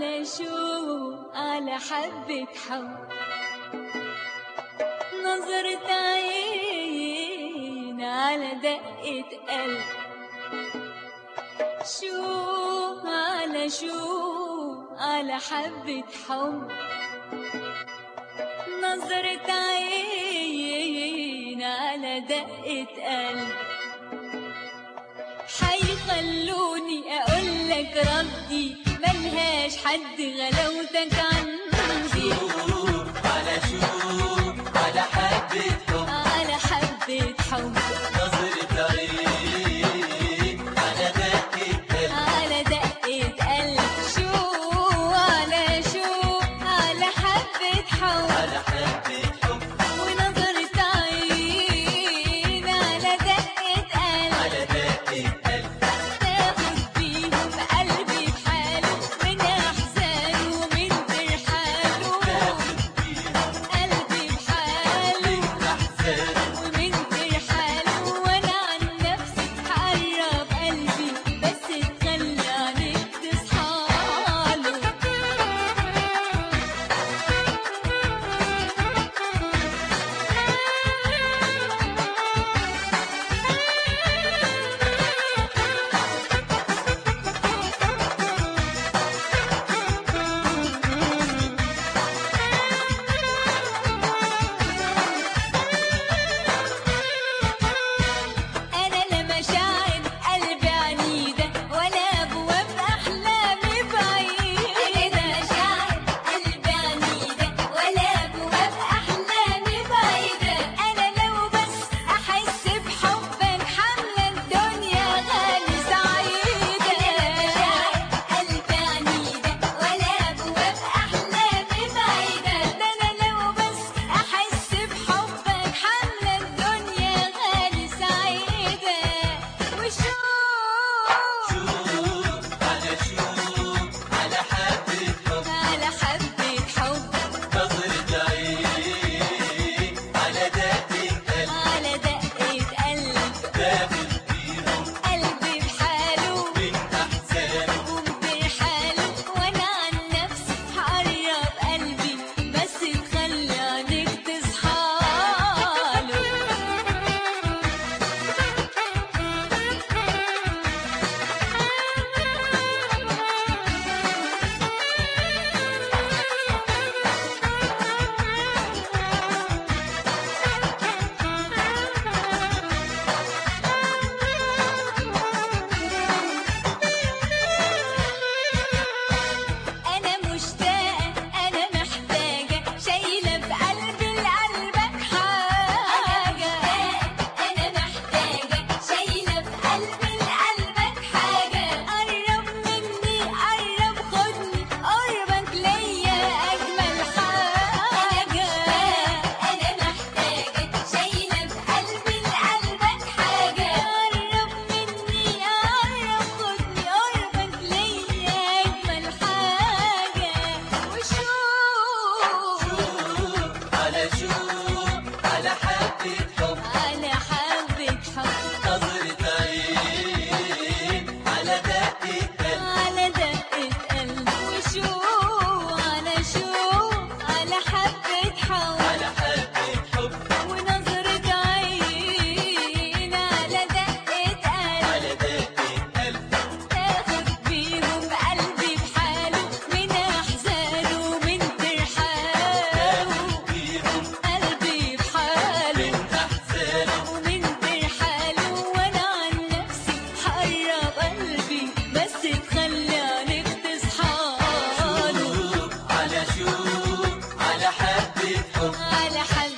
على شوق على حبة حب نظرة عين على دقة قلب شوق على شوق على حبة حب نظرة عين على دقة قلب حيخلوني اقول لك ردي ملهاش حد غلاوتك عندي على شوق على حبة حب على حبة حب نظرة عين على دقة قلب على دقة قلب شو على شو على حبة حب على حبة حب ونظرة عين على دقة قلب على دقة قلب تاخد بيهم قلبي بحاله من أحزانه ومن ترحاله تاخد بيهم قلبي بحاله أحزان ومن ترحاله وانا عن نفسي هقرب قلبي بس تخلي عليك تصحاله أنا لا مشاعر قلبي عنيدة ولا أبواب أحلامي بعيدة أنا لا مشاعر قلبي عنيدة ولا أبواب أحلامي بعيدة أنا لو بس أحس بحبك حاملة الدنيا غالي سعيدة أنا لا مشاعر قلبي عنيدة ولا أبواب أحلامي بعيدة ده أنا لو بس أحس بحبك حاملة الدنيا غالي سعيدة وشوق شوق على شوق على حبة حب على حبة حب نظرة عين على دقة قلب على دقة قلب تاخد بيهم قلبي بحاله من أحزانه وبرحاله وانا عن نفسي هقرب قلبي بس تخلي عينيك تصحاله أنا مشتاقة أنا محتاجة شايلة بقلبي لقلبك حاجة أنا محتاجة شايلة بقلبي لقلبك حاجة قرب مني قرب خدني قربك ليا أجمل حاجة أنا محتاجة شايلة بقلبي لقلبك حاجة قرب مني قرب خدني قربك ليا أجمل حاجة وشوق شوق على شوق على حبة حب على حبة حب نظرة عين على دقة قلب على دقة قلب وشوق على شوق على حبة حب على حبة حب ونظرة عين على دقة قلب على دقة قلب تاخد بيهم قلبي بحاله من أحزانه ومن ترحاله بيهم قلبي بحاله من أحزانه ومن ترحاله وانا عن نفسي هقرب قلبي بس تخلي عينيك تصحاله شوق على شوق على حبة حب على حبة